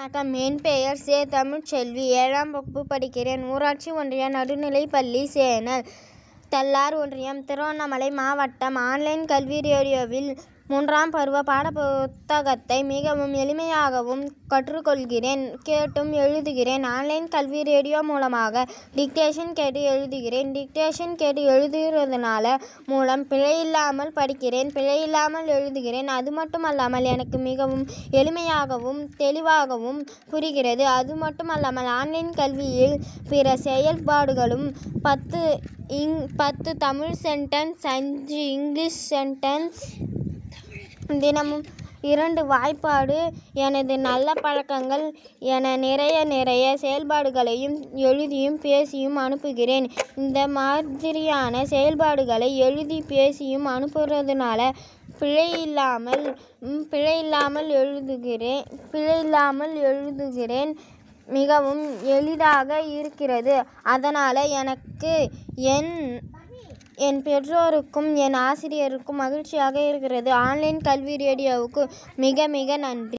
வணக்கம் என் பெயர் சே தமிழ்ச்செல்வி ஏழாம் வகுப்பு படிக்கிறேன் ஊராட்சி ஒன்றிய நடுநிலைப்பள்ளி சேனல் தல்லார் ஒன்றியம் திருவண்ணாமலை மாவட்டம் ஆன்லைன் கல்வி ரேடியோவில் மூன்றாம் பருவ பாட புத்தகத்தை மிகவும் எளிமையாகவும் கற்றுக்கொள்கிறேன் கேட்டும் எழுதுகிறேன் ஆன்லைன் கல்வி ரேடியோ மூலமாக டிக்டேஷன் கேட்டு எழுதுகிறேன் டிக்டேஷன் கேட்டு எழுதுகிறதுனால மூலம் பிழை இல்லாமல் படிக்கிறேன் பிழை இல்லாமல் எழுதுகிறேன் அது மட்டுமல்லாமல் எனக்கு மிகவும் எளிமையாகவும் தெளிவாகவும் புரிகிறது அது மட்டுமல்லாமல் ஆன்லைன் கல்வியில் பிற செயல்பாடுகளும் பத்து இங் பத்து தமிழ் சென்டென்ஸ் அஞ்சு இங்கிலீஷ் சென்டென்ஸ் தினமும் இரண்டு வாய்ப்பாடு எனது நல்ல பழக்கங்கள் என நிறைய நிறைய செயல்பாடுகளையும் எழுதியும் பேசியும் அனுப்புகிறேன் இந்த மாதிரியான செயல்பாடுகளை எழுதி பேசியும் அனுப்புறதுனால பிழை இல்லாமல் ம், பிழை இல்லாமல் எழுதுகிறேன் பிழை இல்லாமல் எழுதுகிறேன் மிகவும் எளிதாக இருக்கிறது அதனால் எனக்கு என் என் பெற்றோருக்கும் என் ஆசிரியருக்கும் மகிழ்ச்சியாக இருக்கிறது ஆன்லைன் கல்வி ரேடியோவுக்கு மிக மிக நன்றி